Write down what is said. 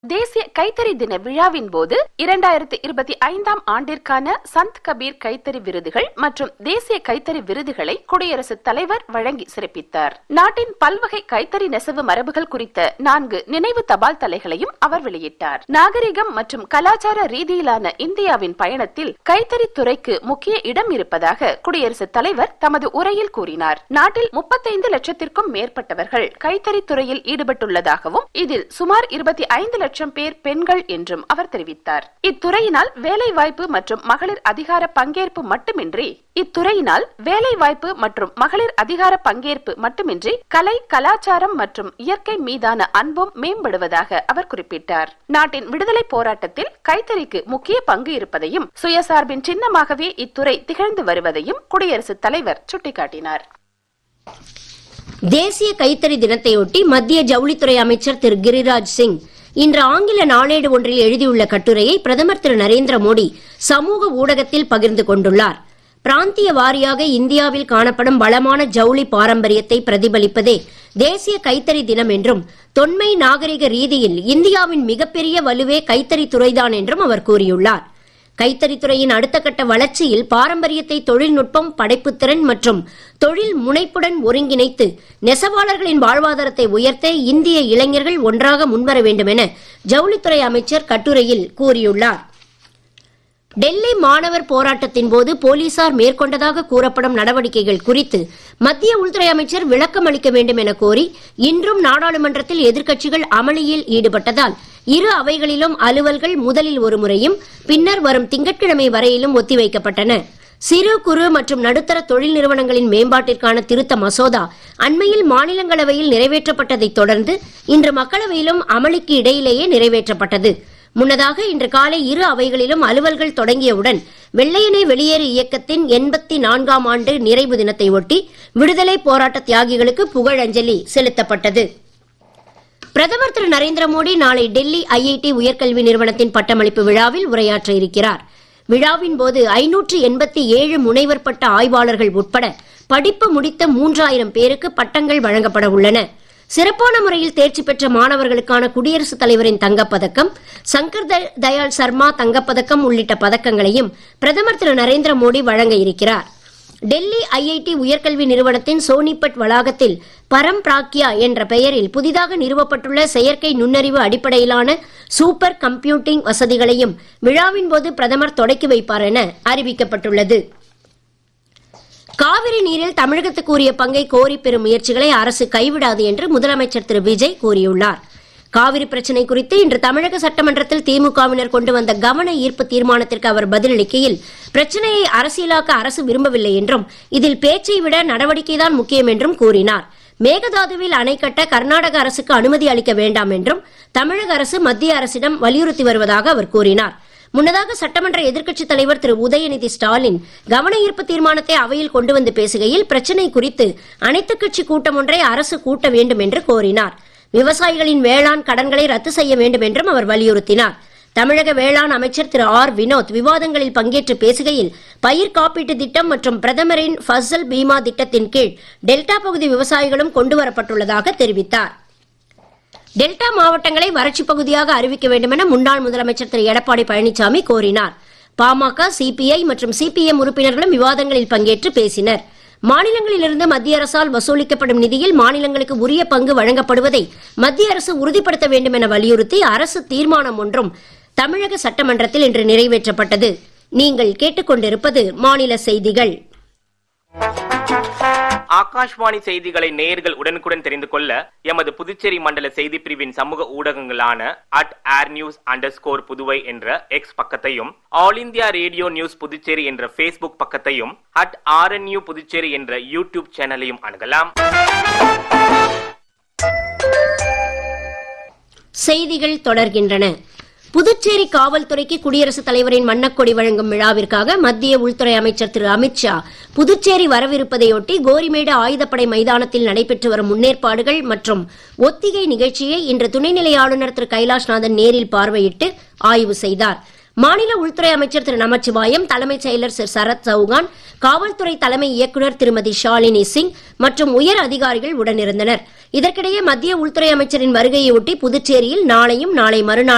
தேசிய கைத்தறி தின விழாவின் போது இரண்டாயிரத்தி இருபத்தி ஐந்தாம் ஆண்டிற்கான சந்த் கபீர் கைத்தறி விருதுகள் மற்றும் தேசிய கைத்தறி விருதுகளை குடியரசுத் தலைவர் வழங்கி சிறப்பித்தார் நாட்டின் பல்வகை கைத்தறி நெசவு மரபுகள் குறித்த நான்கு நினைவு தபால் தலைகளையும் அவர் வெளியிட்டார் நாகரிகம் மற்றும் கலாச்சார ரீதியிலான இந்தியாவின் பயணத்தில் கைத்தறி துறைக்கு முக்கிய இடம் இருப்பதாக குடியரசுத் தலைவர் தமது உரையில் கூறினார் நாட்டில் முப்பத்தைந்து லட்சத்திற்கும் மேற்பட்டவர்கள் கைத்தறி துறையில் ஈடுபட்டுள்ளதாகவும் இதில் சுமார் இருபத்தி ஐந்து லட்சம் பேர் பெண்கள் என்றும் அவர் தெரிவித்தார் இத்துறையினால் வேலை வாய்ப்பு மற்றும் மகளிர் அதிகார பங்கேற்பு மட்டுமின்றி இத்துறையினால் வேலை வாய்ப்பு மற்றும் மகளிர் அதிகார பங்கேற்பு மட்டுமின்றி கலை கலாச்சாரம் மற்றும் இயற்கை மீதான அன்பும் மேம்படுவதாக அவர் குறிப்பிட்டார் நாட்டின் விடுதலை போராட்டத்தில் கைத்தறிக்கு முக்கிய பங்கு இருப்பதையும் சுயசார்பின் சின்னமாகவே இத்துறை திகழ்ந்து வருவதையும் குடியரசுத் தலைவர் சுட்டிக்காட்டினார் தேசிய கைத்தறி தினத்தையொட்டி மத்திய ஜவுளித்துறை அமைச்சர் திரு கிரிராஜ் சிங் இன்று ஆங்கில நாளேடு ஒன்றில் எழுதியுள்ள கட்டுரையை பிரதமர் திரு நரேந்திர மோடி சமூக ஊடகத்தில் பகிர்ந்து கொண்டுள்ளார் பிராந்திய வாரியாக இந்தியாவில் காணப்படும் வளமான ஜவுளி பாரம்பரியத்தை பிரதிபலிப்பதே தேசிய கைத்தறி தினம் என்றும் தொன்மை நாகரிக ரீதியில் இந்தியாவின் மிகப்பெரிய வலுவே கைத்தறி துறைதான் என்றும் அவர் கூறியுள்ளார் கைத்தறித்துறையின் அடுத்த கட்ட வளர்ச்சியில் பாரம்பரியத்தை தொழில்நுட்பம் படைப்புத்திறன் மற்றும் தொழில் முனைப்புடன் ஒருங்கிணைத்து நெசவாளர்களின் வாழ்வாதாரத்தை உயர்த்த இந்திய இளைஞர்கள் ஒன்றாக முன்வர வேண்டும் என ஜவுளித்துறை அமைச்சர் கட்டுரையில் கூறியுள்ளார் டெல்லி மாணவர் போராட்டத்தின் போது போலீசார் மேற்கொண்டதாக கூறப்படும் நடவடிக்கைகள் குறித்து மத்திய உள்துறை அமைச்சர் விளக்கம் அளிக்க வேண்டும் என கோரி இன்றும் நாடாளுமன்றத்தில் எதிர்க்கட்சிகள் அமளியில் ஈடுபட்டதால் இரு அவைகளிலும் அலுவல்கள் முதலில் ஒரு முறையும் பின்னர் வரும் திங்கட்கிழமை வரையிலும் ஒத்திவைக்கப்பட்டன சிறு குறு மற்றும் நடுத்தர தொழில் நிறுவனங்களின் மேம்பாட்டிற்கான திருத்த மசோதா அண்மையில் மாநிலங்களவையில் நிறைவேற்றப்பட்டதைத் தொடர்ந்து இன்று மக்களவையிலும் அமளிக்கு இடையிலேயே நிறைவேற்றப்பட்டது முன்னதாக இன்று காலை இரு அவைகளிலும் அலுவல்கள் தொடங்கியவுடன் வெள்ளையனே வெளியேறு இயக்கத்தின் எண்பத்தி நான்காம் ஆண்டு நிறைவு தினத்தை ஒட்டி விடுதலை போராட்ட தியாகிகளுக்கு புகழஞ்சலி செலுத்தப்பட்டது பிரதமர் திரு நரேந்திர மோடி நாளை டெல்லி ஐஐடி உயர்கல்வி நிறுவனத்தின் பட்டமளிப்பு விழாவில் உரையாற்ற இருக்கிறார் விழாவின் போது ஐநூற்று எண்பத்தி ஏழு முனைவர் பட்ட ஆய்வாளர்கள் உட்பட படிப்பு முடித்த மூன்றாயிரம் பேருக்கு பட்டங்கள் வழங்கப்பட உள்ளன சிறப்பான முறையில் தேர்ச்சி பெற்ற மாணவர்களுக்கான குடியரசுத் தலைவரின் தங்கப்பதக்கம் சங்கர் தயாள் சர்மா தங்கப்பதக்கம் உள்ளிட்ட பதக்கங்களையும் பிரதமர் திரு நரேந்திர மோடி வழங்க இருக்கிறார் டெல்லி ஐஐடி உயர்கல்வி நிறுவனத்தின் சோனிபட் வளாகத்தில் பரம் பிராக்யா என்ற பெயரில் புதிதாக நிறுவப்பட்டுள்ள செயற்கை நுண்ணறிவு அடிப்படையிலான சூப்பர் கம்ப்யூட்டிங் வசதிகளையும் விழாவின் போது பிரதமர் தொடக்கி வைப்பார் என அறிவிக்கப்பட்டுள்ளது காவிரி நீரில் தமிழகத்துக்கு உரிய பங்கை கோரி பெறும் முயற்சிகளை அரசு கைவிடாது என்று முதலமைச்சர் திரு விஜய் கூறியுள்ளார் காவிரி பிரச்சினை குறித்து இன்று தமிழக சட்டமன்றத்தில் திமுகவினர் கொண்டு வந்த கவன ஈர்ப்பு தீர்மானத்திற்கு அவர் பதிலளிக்கையில் பிரச்சனையை அரசியலாக்க அரசு விரும்பவில்லை என்றும் இதில் பேச்சை விட நடவடிக்கைதான் முக்கியம் என்றும் கூறினார் மேகதாதுவில் அணை கட்ட கர்நாடக அரசுக்கு அனுமதி அளிக்க வேண்டாம் என்றும் தமிழக அரசு மத்திய அரசிடம் வலியுறுத்தி வருவதாக அவர் கூறினார் முன்னதாக சட்டமன்ற எதிர்க்கட்சித் தலைவர் திரு உதயநிதி ஸ்டாலின் கவன ஈர்ப்பு தீர்மானத்தை அவையில் கொண்டு வந்து பேசுகையில் பிரச்சினை குறித்து அனைத்துக் கட்சி கூட்டம் ஒன்றை அரசு கூட்ட வேண்டும் என்று கோரினார் விவசாயிகளின் வேளாண் கடன்களை ரத்து செய்ய வேண்டும் என்றும் அவர் வலியுறுத்தினார் தமிழக வேளாண் அமைச்சர் திரு ஆர் வினோத் விவாதங்களில் பங்கேற்று பேசுகையில் பயிர் காப்பீட்டு திட்டம் மற்றும் பிரதமரின் ஃபசல் பீமா திட்டத்தின் கீழ் டெல்டா பகுதி விவசாயிகளும் கொண்டுவரப்பட்டுள்ளதாக தெரிவித்தார் டெல்டா மாவட்டங்களை வறட்சி பகுதியாக அறிவிக்க வேண்டும் என முன்னாள் முதலமைச்சர் திரு எடப்பாடி பழனிசாமி கோரினார் பாமக சிபிஐ மற்றும் சிபிஎம் உறுப்பினர்களும் விவாதங்களில் பங்கேற்று பேசினர் மாநிலங்களிலிருந்து மத்திய அரசால் வசூலிக்கப்படும் நிதியில் மாநிலங்களுக்கு உரிய பங்கு வழங்கப்படுவதை மத்திய அரசு உறுதிப்படுத்த வேண்டும் என வலியுறுத்தி அரசு தீர்மானம் ஒன்றும் தமிழக சட்டமன்றத்தில் இன்று நிறைவேற்றப்பட்டது நீங்கள் கேட்டுக்கொண்டிருப்பது மாநில செய்திகள் ஆகாஷ்வாணி செய்திகளை நேயர்கள் உடனுக்குடன் தெரிந்து கொள்ள எமது புதுச்சேரி மண்டல செய்தி பிரிவின் சமூக ஊடகங்களான at air news underscore Puduvai என்ற எக்ஸ் பக்கத்தையும் All India Radio news Puducherry என்ற பேஸ்புக் பக்கத்தையும் அட் ஆர்என்யூ புதுச்சேரி என்ற யூடியூப் சேனலையும் அணுகலாம் செய்திகள் தொடர்கின்றன புதுச்சேரி காவல்துறைக்கு குடியரசுத் தலைவரின் வண்ணக்கொடி வழங்கும் விழாவிற்காக மத்திய உள்துறை அமைச்சர் திரு அமித்ஷா புதுச்சேரி வரவிருப்பதையொட்டி கோரிமேடு ஆயுதப்படை மைதானத்தில் நடைபெற்று வரும் முன்னேற்பாடுகள் மற்றும் ஒத்திகை நிகழ்ச்சியை இன்று துணைநிலை ஆளுநர் திரு கைலாஷ்நாதன் நேரில் பார்வையிட்டு ஆய்வு செய்தார் மாநில உள்துறை அமைச்சர் திரு நமச்சிவாயம் தலைமைச் செயலர் திரு சரத் சௌகான் காவல்துறை தலைமை இயக்குநர் திருமதி ஷாலினி சிங் மற்றும் உயர் அதிகாரிகள் உடனிருந்தனர் இதற்கிடையே மத்திய உள்துறை அமைச்சரின் வருகையொட்டி புதுச்சேரியில் நாளையும் நாளை மறுநாள்